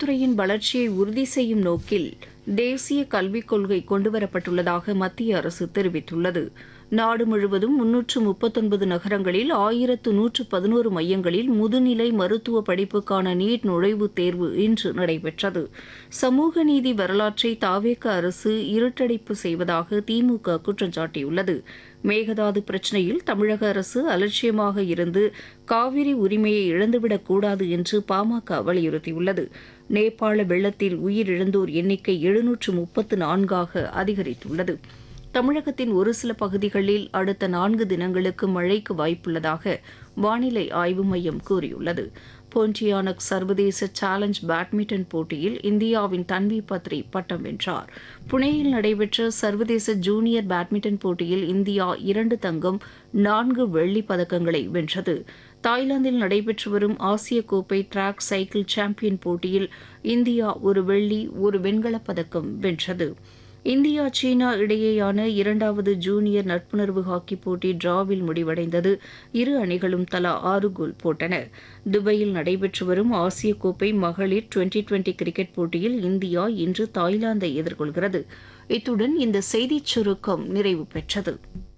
கல்வித்துறையின் வளர்ச்சியை உறுதி செய்யும் நோக்கில் தேசிய கல்விக் கொள்கை கொண்டுவரப்பட்டுள்ளதாக மத்திய அரசு தெரிவித்துள்ளது நாடு முழுவதும் முன்னூற்று முப்பத்தொன்பது நகரங்களில் ஆயிரத்து நூற்று பதினோரு மையங்களில் முதுநிலை மருத்துவ படிப்புக்கான நீட் நுழைவுத் தேர்வு இன்று நடைபெற்றது சமூக நீதி வரலாற்றை தாவேக அரசு இருட்டடைப்பு செய்வதாக திமுக குற்றம் சாட்டியுள்ளது மேகதாது பிரச்சினையில் தமிழக அரசு அலட்சியமாக இருந்து காவிரி உரிமையை இழந்துவிடக் கூடாது என்று பாமக வலியுறுத்தியுள்ளது நேபாள வெள்ளத்தில் உயிரிழந்தோர் எண்ணிக்கை எழுநூற்று முப்பத்து நான்காக அதிகரித்துள்ளது தமிழகத்தின் ஒரு சில பகுதிகளில் அடுத்த நான்கு தினங்களுக்கு மழைக்கு வாய்ப்புள்ளதாக வானிலை ஆய்வு மையம் கூறியுள்ளது போன்டியானக் சர்வதேச சேலஞ்ச் பேட்மிண்டன் போட்டியில் இந்தியாவின் தன்வி பத்ரி பட்டம் வென்றார் புனேயில் நடைபெற்ற சர்வதேச ஜூனியர் பேட்மிண்டன் போட்டியில் இந்தியா இரண்டு தங்கம் நான்கு வெள்ளிப் பதக்கங்களை வென்றது தாய்லாந்தில் நடைபெற்று வரும் ஆசிய கோப்பை டிராக் சைக்கிள் சாம்பியன் போட்டியில் இந்தியா ஒரு வெள்ளி ஒரு வெண்கலப் பதக்கம் வென்றது இந்தியா சீனா இடையேயான இரண்டாவது ஜூனியர் நட்புணர்வு ஹாக்கி போட்டி டிராவில் முடிவடைந்தது இரு அணிகளும் தலா ஆறு கோல் போட்டன துபாயில் நடைபெற்று வரும் ஆசிய கோப்பை மகளிர் டுவெண்டி டுவெண்டி கிரிக்கெட் போட்டியில் இந்தியா இன்று தாய்லாந்தை எதிர்கொள்கிறது இத்துடன் இந்த செய்திச் சுருக்கம் நிறைவு பெற்றது